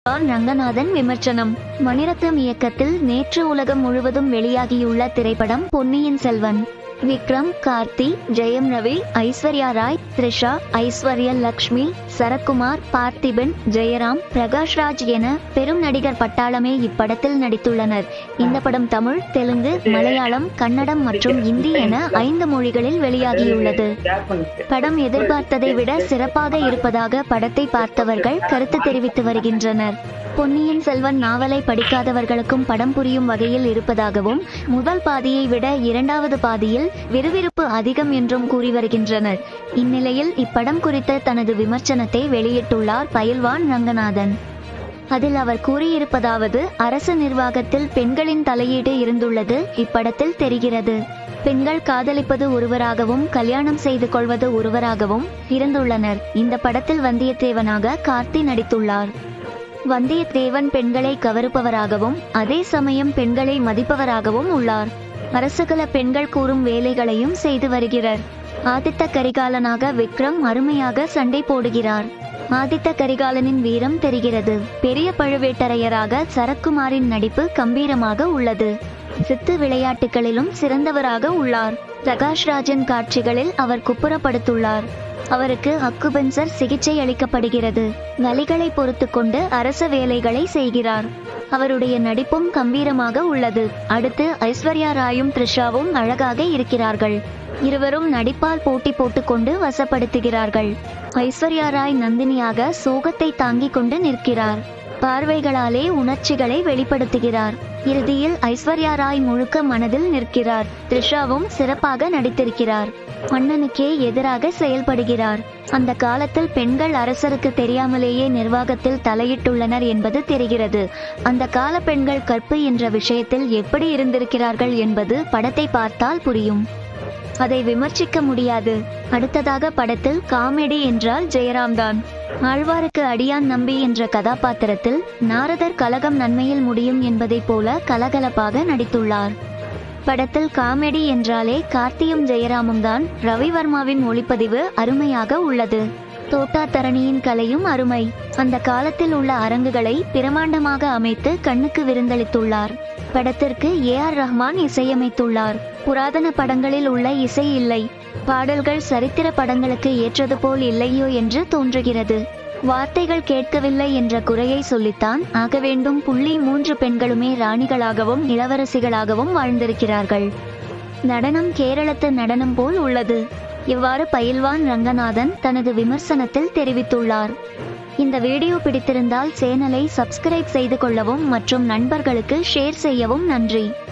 ரங்கநாதன் விமர்சனம் மணிரத்னம் இயக்கத்தில் நேற்று உலகம் முழுவதும் வெளியாகியுள்ள திரைப்படம் பொன்னியின் செல்வன் விக்ரம் கார்த்தி ஜெயம் ரவி ஐஸ்வர்யா ராய் த்ரிஷா ஐஸ்வர்யா லக்ஷ்மி சரத்குமார் பார்த்திபன் ஜெயராம் பிரகாஷ்ராஜ் என பெரும் நடிகர் பட்டாளமே இப்படத்தில் நடித்துள்ளனர் இந்த படம் தமிழ் தெலுங்கு மலையாளம் கன்னடம் மற்றும் இந்தி என ஐந்து மொழிகளில் வெளியாகியுள்ளது படம் எதிர்பார்த்ததை விட சிறப்பாக இருப்பதாக படத்தை பார்த்தவர்கள் கருத்து தெரிவித்து வருகின்றனர் பொன்னியின் செல்வன் நாவலை படிக்காதவர்களுக்கும் படம் புரியும் வகையில் இருப்பதாகவும் முதல் பாதியை விட இரண்டாவது பாதியில் விறுவிறுப்பு அதிகம் என்றும் கூறி வருகின்றனர் இந்நிலையில் இப்படம் குறித்த தனது விமர்சனத்தை வெளியிட்டுள்ளார் பயில்வான் ரங்கநாதன் அதில் அவர் கூறியிருப்பதாவது அரசு நிர்வாகத்தில் பெண்களின் தலையீடு இருந்துள்ளது இப்படத்தில் தெரிகிறது பெண்கள் காதலிப்பது ஒருவராகவும் கல்யாணம் செய்து கொள்வது ஒருவராகவும் இருந்துள்ளனர் இந்த படத்தில் வந்தியத்தேவனாக கார்த்தி நடித்துள்ளார் வந்தியத்தேவன் பெண்களை கவருப்பவராகவும் அதே சமயம் பெண்களை மதிப்பவராகவும் உள்ளார் அரசுகள பெண்கள் கூறும் வேலைகளையும் செய்து வருகிறார் ஆதித்த கரிகாலனாக விக்ரம் அருமையாக சண்டை போடுகிறார் ஆதித்த கரிகாலனின் வீரம் தெரிகிறது பெரிய பழுவேட்டரையராக சரத்குமாரின் நடிப்பு கம்பீரமாக உள்ளது சித்து விளையாட்டுகளிலும் சிறந்தவராக உள்ளார் பிரகாஷ்ராஜன் காட்சிகளில் அவர் குப்புறப்படுத்துள்ளார் அவருக்கு அக்குபென்சர் சிகிச்சை அளிக்கப்படுகிறது வலிகளை பொறுத்து கொண்டு அரச வேலைகளை செய்கிறார் அவருடைய நடிப்பும் கம்பீரமாக உள்ளது அடுத்து ஐஸ்வர்யா ராயும் த்ரிஷாவும் அழகாக இருக்கிறார்கள் இருவரும் நடிப்பால் போட்டி போட்டுக்கொண்டு வசப்படுத்துகிறார்கள் ஐஸ்வர்யா ராய் நந்தினியாக சோகத்தை தாங்கிக் கொண்டு நிற்கிறார் பார்வைகளாலே உணர்ச்சிகளை வெளிப்படுத்துகிறார் இறுதியில் ஐஸ்வர்யா ராய் முழுக்க மனதில் நிற்கிறார் த்ரிஷாவும் சிறப்பாக நடித்திருக்கிறார் மன்னனுக்கே எதிராக செயல்படுகிறார் அந்த காலத்தில் பெண்கள் அரசருக்கு தெரியாமலேயே நிர்வாகத்தில் தலையிட்டுள்ளனர் என்பது தெரிகிறது அந்த கால பெண்கள் கற்பு என்ற விஷயத்தில் எப்படி இருந்திருக்கிறார்கள் என்பது படத்தை பார்த்தால் புரியும் அதை விமர்சிக்க முடியாது அடுத்ததாக படத்தில் காமெடி என்றால் ஜெயராம் தான் ஆழ்வாருக்கு அடியான் நம்பி என்ற கதாபாத்திரத்தில் நாரதர் கலகம் நன்மையில் முடியும் என்பதைப் போல கலகலப்பாக நடித்துள்ளார் படத்தில் காமெடி என்றாலே கார்த்தியும் ஜெயராமும் தான் ரவிவர்மாவின் ஒளிப்பதிவு அருமையாக உள்ளது தோட்டா தரணியின் கலையும் அருமை அந்த காலத்தில் உள்ள அரங்குகளை பிரமாண்டமாக அமைத்து கண்ணுக்கு விருந்தளித்துள்ளார் படத்திற்கு ஏ ஆர் ரஹ்மான் இசையமைத்துள்ளார் புராதன படங்களில் உள்ள இசை இல்லை பாடல்கள் சரித்திர படங்களுக்கு ஏற்றது போல் இல்லையோ என்று தோன்றுகிறது வார்த்தைகள் கேட்கவில்லை என்ற குறையை சொல்லித்தான் ஆக வேண்டும் புள்ளி மூன்று பெண்களுமே ராணிகளாகவும் இளவரசிகளாகவும் வாழ்ந்திருக்கிறார்கள் நடனம் கேரளத்து நடனம் போல் உள்ளது இவ்வாறு பயில்வான் ரங்கநாதன் தனது விமர்சனத்தில் தெரிவித்துள்ளார் இந்த வீடியோ பிடித்திருந்தால் சேனலை சப்ஸ்கிரைப் செய்து கொள்ளவும் மற்றும் நண்பர்களுக்கு ஷேர் செய்யவும் நன்றி